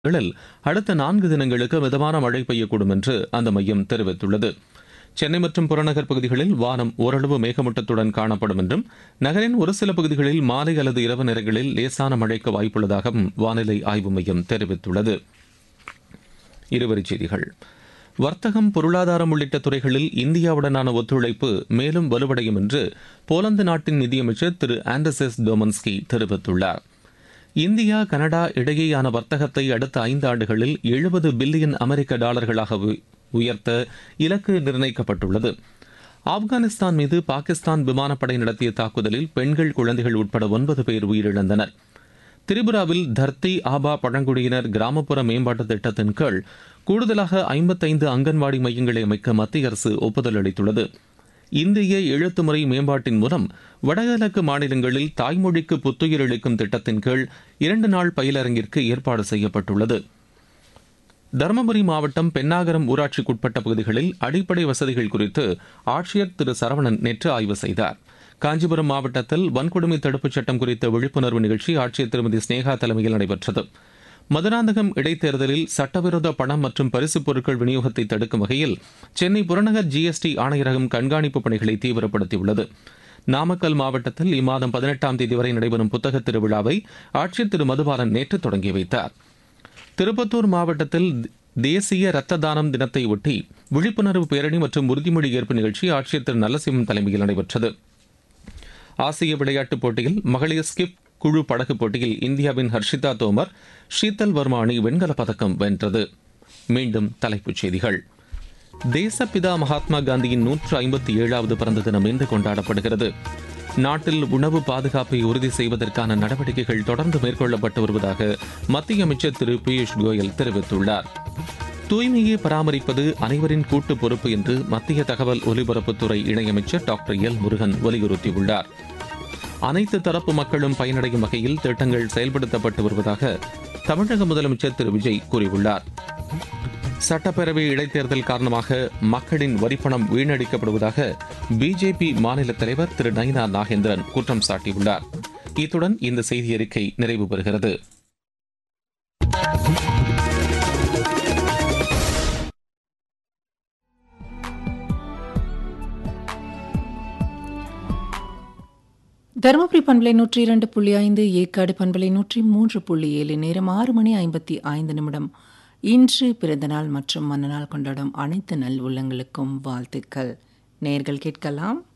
களில் அடுத்த நான்கு தினங்களுக்கு மிதமான மழை பெய்யக்கூடும் என்று அந்த மையம் தெரிவித்துள்ளது சென்னை மற்றும் புறநகர் பகுதிகளில் வானம் ஓரளவு மேகமூட்டத்துடன் காணப்படும் என்றும் நகரின் ஒரு சில பகுதிகளில் மாலை அல்லது இரவு நேரங்களில் லேசான மழைக்கு வாய்ப்புள்ளதாகவும் வானிலை ஆய்வு மையம் தெரிவித்துள்ளது இருவரிச் செய்திகள் வர்த்தகம் பொருளாதாரம் உள்ளிட்ட துறைகளில் இந்தியாவுடனான ஒத்துழைப்பு மேலும் வலுவடையும் என்று போலந்து நாட்டின் நிதியமைச்சர் திரு ஆண்டர்செஸ் டோமன்ஸ்கி தெரிவித்துள்ளார் இந்தியா கனடா இடையேயான வர்த்தகத்தை அடுத்த ஐந்து ஆண்டுகளில் எழுபது பில்லியன் அமெரிக்க டாலர்களாக உயர்த்த இலக்கு நிர்ணயிக்கப்பட்டுள்ளது ஆப்கானிஸ்தான் மீது பாகிஸ்தான் விமானப்படை நடத்திய தாக்குதலில் பெண்கள் குழந்தைகள் உட்பட ஒன்பது பேர் உயிரிழந்தனர் திரிபுராவில் தர்த்தி ஆபா பழங்குடியினர் கிராமப்புற மேம்பாட்டு திட்டத்தின் கீழ் கூடுதலாக ஐம்பத்தைந்து அங்கன்வாடி மையங்களை அமைக்க மத்திய அரசு ஒப்புதல் அளித்துள்ளது இந்திய எழுத்து முறை மேம்பாட்டின் மூலம் வடகிழக்கு மாநிலங்களில் தாய்மொழிக்கு புத்துயிர் அளிக்கும் திட்டத்தின் கீழ் இரண்டு நாள் பயிலரங்கிற்கு ஏற்பாடு செய்யப்பட்டுள்ளது தருமபுரி மாவட்டம் பென்னாகரம் ஊராட்சிக்குட்பட்ட பகுதிகளில் அடிப்படை வசதிகள் குறித்து ஆட்சியர் திரு சரவணன் நேற்று ஆய்வு செய்தார் காஞ்சிபுரம் மாவட்டத்தில் வன்கொடுமை தடுப்புச் சட்டம் குறித்த விழிப்புணர்வு நிகழ்ச்சி ஆட்சியர் திருமதி ஸ்னேகா தலைமையில் நடைபெற்றது மதுராந்தகம் இடைத்தேர்தலில் சட்டவிரோத பணம் மற்றும் பரிசுப் பொருட்கள் விநியோகத்தை தடுக்கும் வகையில் சென்னை புறநகர் ஜிஎஸ்டி ஆணையரகம் கண்காணிப்பு பணிகளை தீவிரப்படுத்தியுள்ளது நாமக்கல் மாவட்டத்தில் இம்மாதம் பதினெட்டாம் தேதி வரை நடைபெறும் புத்தக திருவிழாவை ஆட்சியர் திரு மதுபாலன் நேற்று தொடங்கி வைத்தார் திருப்பத்தூர் மாவட்டத்தில் தேசிய ரத்த தானம் தினத்தை ஒட்டி விழிப்புணர்வு பேரணி மற்றும் உறுதிமொழி ஏற்பு நிகழ்ச்சி ஆட்சியர் திரு நல்லசிவம் தலைமையில் நடைபெற்றது ஆசிய விளையாட்டுப் போட்டியில் மகளிர் ஸ்கிப் குழு படகு போட்டியில் இந்தியாவின் ஹர்ஷிதா தோமர் ஷீதல் வர்மா அணி வெண்கலப் பதக்கம் வென்றது மீண்டும் தலைப்புச் செய்திகள் தேசப்பிதா மகாத்மா காந்தியின் நூற்று ஐம்பத்தி ஏழாவது பிறந்த தினம் இன்று கொண்டாடப்படுகிறது நாட்டில் உணவு பாதுகாப்பை உறுதி செய்வதற்கான நடவடிக்கைகள் தொடர்ந்து மேற்கொள்ளப்பட்டு வருவதாக மத்திய அமைச்சர் திரு பியூஷ் கோயல் தெரிவித்துள்ளார் தூய்மையை பராமரிப்பது அனைவரின் கூட்டு பொறுப்பு என்று மத்திய தகவல் ஒலிபரப்புத்துறை இணையமைச்சர் டாக்டர் எல் முருகன் வலியுறுத்தியுள்ளார் அனைத்து தரப்பு மக்களும் பயனடையும் வகையில் திட்டங்கள் செயல்படுத்தப்பட்டு வருவதாக தமிழக முதலமைச்சர் திரு விஜய் கூறியுள்ளார் சட்டப்பேரவை இடைத்தேர்தல் காரணமாக மக்களின் வரிப்பணம் வீணடிக்கப்படுவதாக பிஜேபி மாநில தலைவர் திரு நயினா நாகேந்திரன் குற்றம் சாட்டியுள்ளார் இத்துடன் இந்த செய்தி அறிக்கை நிறைவு பெறுகிறது தருமபுரி பண்பலை நூற்றி இரண்டு புள்ளி ஐந்து ஏற்காடு பண்பலை நூற்றி மூன்று புள்ளி ஏழு நேரம் ஆறு மணி ஐம்பத்தி ஐந்து நிமிடம் இன்று பிறந்தநாள் மற்றும் மன்னநாள் கொண்டாடும் அனைத்து நல் உள்ளங்களுக்கும் வாழ்த்துக்கள் நேர்கள் கேட்கலாம்